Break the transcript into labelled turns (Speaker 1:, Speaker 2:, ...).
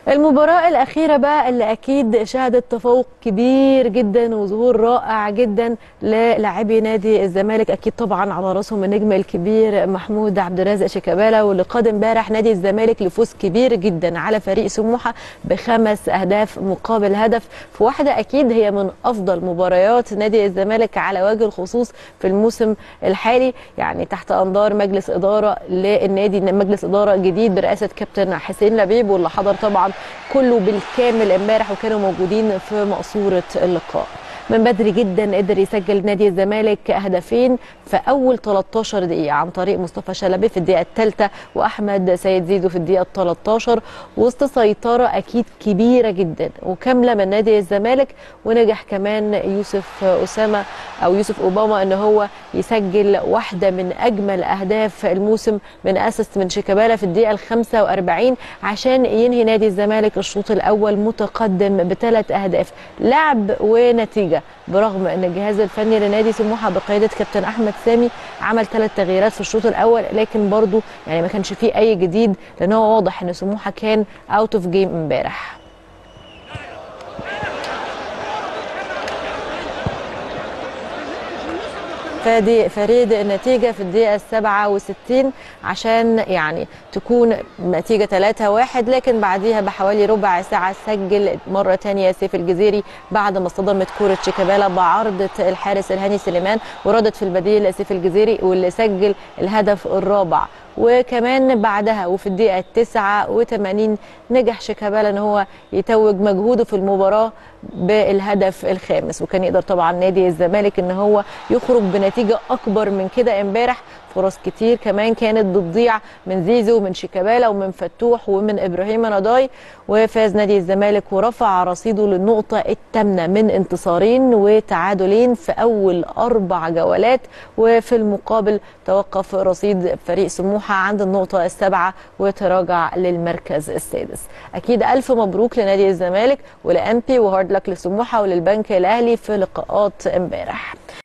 Speaker 1: المباراة الأخيرة بقى اللي أكيد شهدت تفوق كبير جدا وظهور رائع جدا للاعبي نادي الزمالك أكيد طبعا على راسهم النجم الكبير محمود عبد الرازق شيكابالا واللي قاد امبارح نادي الزمالك لفوز كبير جدا على فريق سموحة بخمس أهداف مقابل هدف في واحدة أكيد هي من أفضل مباريات نادي الزمالك على وجه الخصوص في الموسم الحالي يعني تحت أنظار مجلس إدارة للنادي مجلس إدارة جديد برئاسة كابتن حسين لبيب واللي حضر طبعا كله بالكامل امبارح وكانوا موجودين في مقصورة اللقاء من بدري جدا قدر يسجل نادي الزمالك هدفين في اول 13 دقيقه عن طريق مصطفى شلبي في الدقيقه الثالثه واحمد سيد زيزو في الدقيقه 13 وسط سيطره اكيد كبيره جدا وكامله من نادي الزمالك ونجح كمان يوسف اسامه او يوسف اوباما ان هو يسجل واحده من اجمل اهداف الموسم من اسيست من شيكابالا في الدقيقه ال 45 عشان ينهي نادي الزمالك الشوط الاول متقدم بثلاث اهداف لعب ونتيجه برغم ان الجهاز الفني لنادي سموحه بقياده كابتن احمد سامي عمل ثلاث تغييرات في الشوط الاول لكن برضه يعني ما كانش فيه اي جديد لان هو واضح ان سموحه كان اوت اوف جيم امبارح فادي فريد النتيجة في الدقيقة السبعة وستين عشان يعني تكون نتيجة 3 واحد لكن بعديها بحوالي ربع ساعة سجل مرة تانية سيف الجزيري بعد ما اصطدمت كورة شيكابالا بعرضة الحارس الهاني سليمان وردت في البديل سيف الجزيري واللي سجل الهدف الرابع وكمان بعدها وفي الدقيقة 89 نجح شيكابالا ان هو يتوج مجهوده في المباراة بالهدف الخامس وكان يقدر طبعا نادي الزمالك ان هو يخرج بنتيجة اكبر من كده امبارح فرص كتير كمان كانت بتضيع من زيزو ومن شيكابالا ومن فتوح ومن ابراهيم نضاي وفاز نادي الزمالك ورفع رصيده للنقطة الثامنة من انتصارين وتعادلين في أول أربع جولات وفي المقابل توقف رصيد فريق سموحة عند النقطة السابعة وتراجع للمركز السادس أكيد ألف مبروك لنادي الزمالك ولأمبي وهارد لك لسموحة وللبنك الأهلي في لقاءات امبارح